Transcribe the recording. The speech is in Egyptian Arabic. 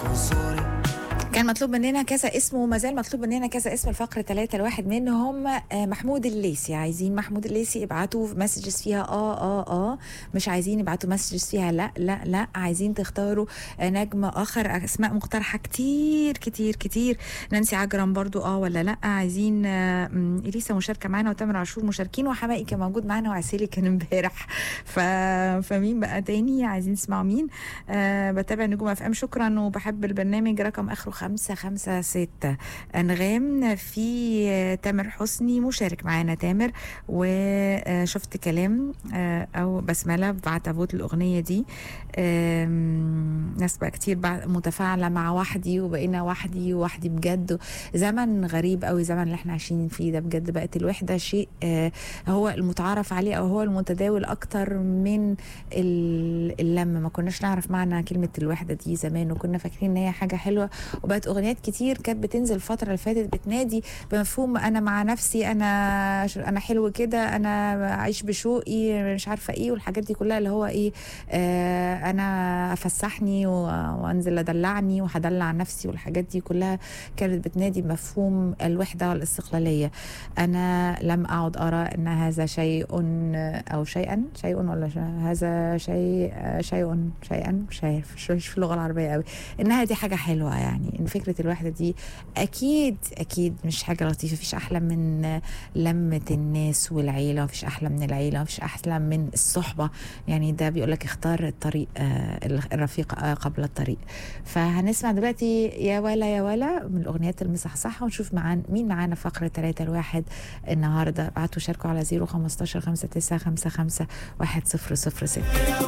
كان مطلوب مننا كذا اسم وما زال مطلوب مننا كذا اسم الفقرة ثلاثة الواحد منهم آه، محمود الليسي عايزين محمود الليسي ابعتوا مسجز فيها اه اه اه مش عايزين يبعتوا مسجز فيها لا لا لا عايزين تختاروا آه، نجم اخر اسماء مقترحة كتير كتير كتير نانسي عجرم برضو اه ولا لا عايزين آه، م، اليسا مشاركة معانا وتامر عاشور مشاركين وحمائي كان موجود معانا وعسيلي كان امبارح ف... فمين بقى تاني عايزين تسمعوا مين آه بتابع نجوم اف ام شكرا وبحب البرنامج رقم اخره خمسة خمسة ستة انغام في آه، تامر حسني مشارك معانا تامر وشفت كلام آه، او بسمله بعت فوت الاغنيه دي آم، ناس بقى كتير بقى متفاعله مع وحدي وبقينا وحدي وحدي بجد زمن غريب قوي زمن اللي احنا عايشين فيه ده بجد بقت الوحده شيء آه، هو المتعارف عليه او هو المتداول اكتر من ال- اللم ما كناش نعرف معنى كلمه الوحده دي زمان وكنا فاكرين ان هي حاجه حلوه وبقت اغنيات كتير كانت بتنزل الفتره اللي فاتت بتنادي بمفهوم انا مع نفسي انا انا حلو كده انا عايش بشوقي مش عارفه ايه والحاجات دي كلها اللي هو ايه آه انا افسحني و- وانزل ادلعني وهدلع نفسي والحاجات دي كلها كانت بتنادي بمفهوم الوحده والاستقلاليه انا لم اعد ارى ان هذا شيء او شيئا شيء ولا ش- هذا شيء شيء شيئا مش عارف مش مش في اللغه العربيه قوي انها دي حاجه حلوه يعني ان فكره الوحده دي اكيد اكيد مش حاجه لطيفه مفيش احلى من لمه الناس والعيله مفيش احلى من العيله مفيش احلى من الصحبه يعني ده بيقول لك اختار الطريق آه، الرفيق آه، قبل الطريق فهنسمع دلوقتي يا ولا يا ولا من الاغنيات المصحصحه ونشوف معانا مين معانا فقره 3 الواحد النهارده ابعتوا شاركوا على 015 59 55 1006